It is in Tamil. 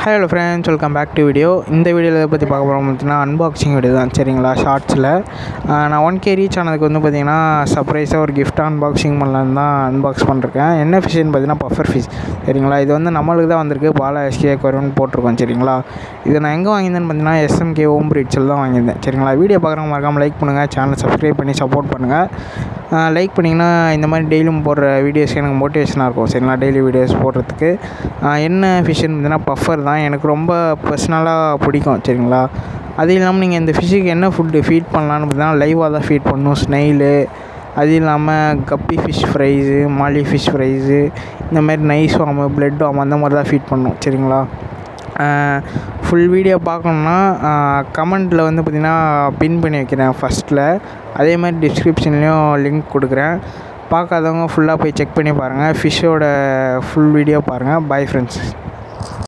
hello friends welcome back to video இந்த வீடியோவில் எதை பற்றி பார்க்க போகிறோம் பார்த்தீங்கன்னா அன்பாக்சிங் வீடியோ தான் சரிங்களா ஷார்ட்ஸில் நான் ஒன் கே ரீச் ஆனதுக்கு வந்து பார்த்தீங்கன்னா சர்ப்ரைஸாக ஒரு கிஃப்ட் அன்பாக்சிங் பண்ணலான்னு தான் அன்பாக்ஸ் பண்ணிருக்கேன் என்ன ஃபிஷ்னு பார்த்தீங்கன்னா பஃபர் ஃபிஷ் சரிங்களா இது வந்து நம்மளுக்கு தான் வந்திருக்கு பாலா எஸ்கே குரவன் போட்டிருக்கோம் சரிங்களா இது நான் எங்கே வாங்கியிருந்தேன்னு பார்த்தீங்கன்னா எஸ்எம்கே ஓம் ரீச்சில் தான் வாங்கியிருந்தேன் சரிங்களா வீடியோ பார்க்குறவங்க மறக்காமல் லைக் பண்ணுங்கள் சேனலை சப்ஸ்கிரைப் பண்ணி சப்போர்ட் பண்ணுங்கள் லைக் பண்ணிங்கன்னா இந்த மாதிரி டெய்லியும் போடுற வீடியோஸ்க்கு எனக்கு மோட்டிவேஷனாக இருக்கும் சரிங்களா டெய்லி வீடியோஸ் போடுறதுக்கு ஆஹ் என்ன ஃபிஷ்ஷுன்னு பார்த்தீங்கன்னா பஃபர் தான் எனக்கு ரொம்ப பர்சனலாக பிடிக்கும் சரிங்களா அது இல்லாமல் நீங்கள் இந்த ஃபிஷ்ஷுக்கு என்ன ஃபுட்டு ஃபீட் பண்ணலான்னு பார்த்தீங்கன்னா லைவாக தான் ஃபீட் பண்ணணும் ஸ்னெயிலு அது இல்லாமல் guppy fish fries molly fish fries இந்த மாதிரி நைஸ் வாமு பிளட் வாமு அந்த மாதிரி தான் ஃபீட் பண்ணணும் சரிங்களா ஃபுல் வீடியோ பார்க்கணுன்னா கமெண்ட்டில் வந்து பார்த்திங்கன்னா பின் பண்ணி வைக்கிறேன் ஃபஸ்ட்டில் அதே மாதிரி டிஸ்கிரிப்ஷன்லேயும் லிங்க் கொடுக்குறேன் பார்க்காதவங்க ஃபுல்லாக போய் செக் பண்ணி பாருங்கள் ஃபிஷ்ஷோட ஃபுல் வீடியோ பாருங்கள் பை ஃப்ரெண்ட்ஸ்